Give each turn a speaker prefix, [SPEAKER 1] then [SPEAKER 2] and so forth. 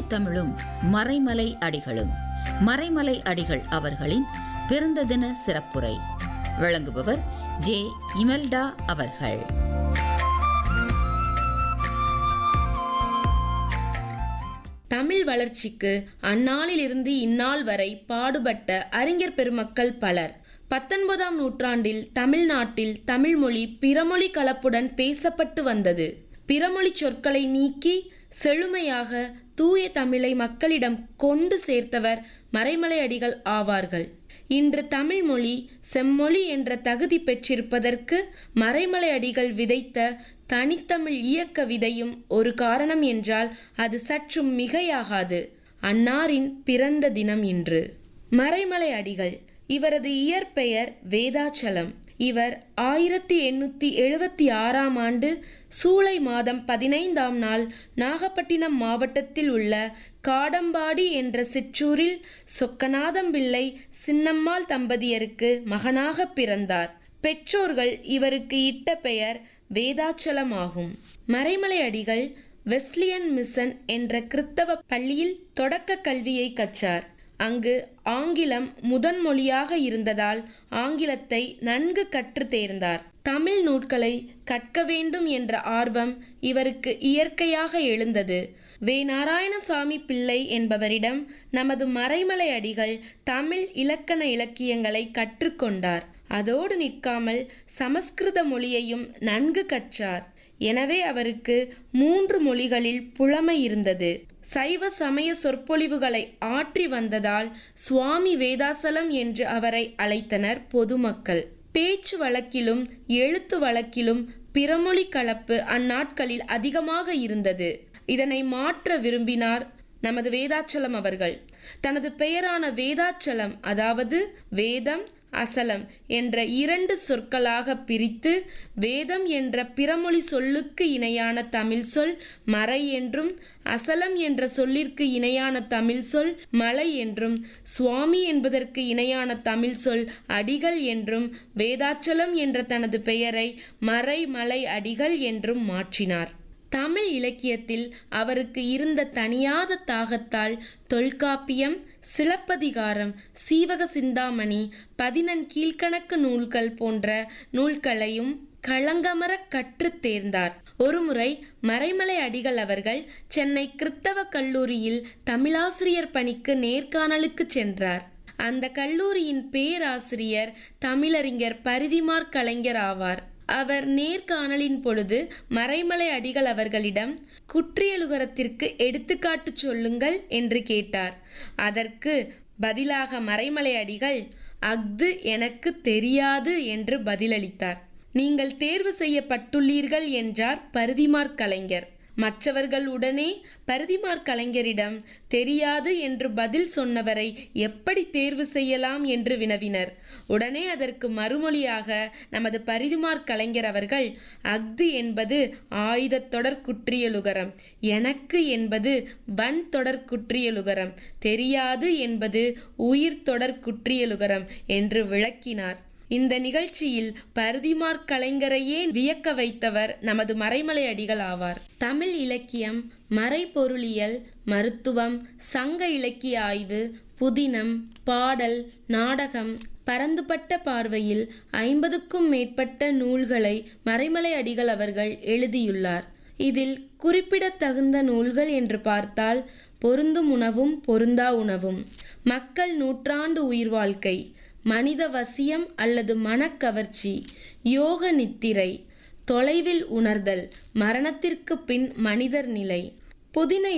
[SPEAKER 1] தமிழும் மறைமலை அடிகளும் மறைமலை அடிகள் அவர்களின் பிறந்த தின சிறப்புரை வழங்குபவர் ஜே இமெல்டா அவர்கள்
[SPEAKER 2] தமிழ் வளர்ச்சிக்கு அந்நாளிலிருந்து இந்நாள் வரை பாடுபட்ட அறிஞர் பெருமக்கள் பலர் பத்தொன்பதாம் நூற்றாண்டில் தமிழ்நாட்டில் தமிழ்மொழி பிறமொழி கலப்புடன் பேசப்பட்டு வந்தது பிறமொழி சொற்களை நீக்கி செழுமையாக தூய தமிழை மக்களிடம் கொண்டு சேர்த்தவர் மறைமலை அடிகள் ஆவார்கள் இன்று தமிழ் மொழி செம்மொழி என்ற தகுதி பெற்றிருப்பதற்கு மறைமலை அடிகள் விதைத்த தனித்தமிழ் இயக்க விதையும் ஒரு காரணம் என்றால் அது சற்றும் மிகையாகாது அன்னாரின் பிறந்த தினம் இன்று மறைமலை அடிகள் இவரது இயற்பெயர் வேதாச்சலம் இவர் ஆயிரத்தி எண்ணூற்றி எழுபத்தி ஆறாம் ஆண்டு சூலை மாதம் பதினைந்தாம் நாள் நாகப்பட்டினம் மாவட்டத்தில் உள்ள காடம்பாடி என்ற சிற்றூரில் சொக்கநாதம் பிள்ளை சின்னம்மாள் தம்பதியருக்கு மகனாக பிறந்தார் பெற்றோர்கள் இவருக்கு இட்ட பெயர் வேதாச்சலம் ஆகும் மறைமலை அடிகள் வெஸ்லியன் மிஷன் என்ற கிறித்தவ பள்ளியில் தொடக்க கல்வியை கற்றார் அங்கு ஆங்கிலம் முதன் மொழியாக இருந்ததால் ஆங்கிலத்தை நன்கு கற்று தேர்ந்தார் தமிழ் நூட்களை கற்க வேண்டும் என்ற ஆர்வம் இவருக்கு இயற்கையாக எழுந்தது வே நாராயணசாமி பிள்ளை என்பவரிடம் நமது மறைமலை அடிகள் தமிழ் இலக்கண இலக்கியங்களை கற்றுக்கொண்டார் அதோடு நிற்காமல் சமஸ்கிருத மொழியையும் நன்கு கற்றார் எனவே அவருக்கு மூன்று மொழிகளில் புலமை இருந்தது சைவ சமய சொற்பொழிவுகளை ஆற்றி வந்ததால் சுவாமி வேதாசலம் என்று அவரை அழைத்தனர் பொதுமக்கள் பேச்சு வழக்கிலும் எழுத்து வழக்கிலும் பிறமொழி கலப்பு அந்நாட்களில் அதிகமாக இருந்தது இதனை மாற்ற விரும்பினார் நமது வேதாச்சலம் அவர்கள் தனது பெயரான வேதாச்சலம் அதாவது வேதம் அசலம் என்ற இரண்டு சொற்களாக பிரித்து வேதம் என்ற பிறமொழி சொல்லுக்கு இணையான தமிழ் சொல் மறை என்றும் அசலம் என்ற சொல்லிற்கு இணையான தமிழ் சொல் மலை என்றும் சுவாமி என்பதற்கு இணையான தமிழ் சொல் அடிகள் என்றும் வேதாச்சலம் என்ற தனது பெயரை மறை மலை அடிகள் என்றும் மாற்றினார் தமிழ் இலக்கியத்தில் அவருக்கு இருந்த தனியாத தாகத்தால் தொல்காப்பியம் சிலப்பதிகாரம் சீவக சிந்தாமணி பதினெண் கீழ்கணக்கு நூல்கள் போன்ற நூல்களையும் களங்கமர கற்றுத் தேர்ந்தார் ஒருமுறை மறைமலை அடிகள் அவர்கள் சென்னை கிறித்தவ கல்லூரியில் தமிழாசிரியர் பணிக்கு நேர்காணலுக்கு சென்றார் அந்த கல்லூரியின் பேராசிரியர் தமிழறிஞர் பரிதிமார் கலைஞர் ஆவார் அவர் நேர்காணலின் பொழுது மறைமலை அடிகள் அவர்களிடம் குற்றியலுகரத்திற்கு எடுத்துக்காட்டு சொல்லுங்கள் என்று கேட்டார் அதற்கு பதிலாக மறைமலை அடிகள் அஃது எனக்கு தெரியாது என்று பதிலளித்தார் நீங்கள் தேர்வு செய்யப்பட்டுள்ளீர்கள் என்றார் பருதிமார் கலைஞர் மற்றவர்கள் உடனே பருதிமார் கலைஞரிடம் தெரியாது என்று பதில் சொன்னவரை எப்படி தேர்வு செய்யலாம் என்று வினவினர் உடனே அதற்கு மறுமொழியாக நமது பரிதிமார் கலைஞர் அவர்கள் அஃது என்பது ஆயுதத் தொடர் குற்றியலுகரம் எனக்கு என்பது வன் தொடர் குற்றியலுகரம் தெரியாது என்பது உயிர் தொடர் குற்றியலுகரம் என்று விளக்கினார் இந்த நிகழ்ச்சியில் பருதிமார் கலைஞரையே வியக்க வைத்தவர் நமது மறைமலை அடிகள் ஆவார் தமிழ் இலக்கியம் மறைபொருளியல் மருத்துவம் சங்க இலக்கிய ஆய்வு புதினம் பாடல் நாடகம் பரந்துபட்ட பார்வையில் ஐம்பதுக்கும் மேற்பட்ட நூல்களை மறைமலை அடிகள் அவர்கள் எழுதியுள்ளார் இதில் குறிப்பிடத்தகுந்த நூல்கள் என்று பார்த்தால் பொருந்தும் உணவும் பொருந்தா உணவும் மக்கள் நூற்றாண்டு உயிர் வாழ்க்கை மனித வசியம் அல்லது மனக்கவர்ச்சி யோக நித்திரை தொலைவில் உணர்தல் மரணத்திற்கு பின் மனிதர் நிலை புதின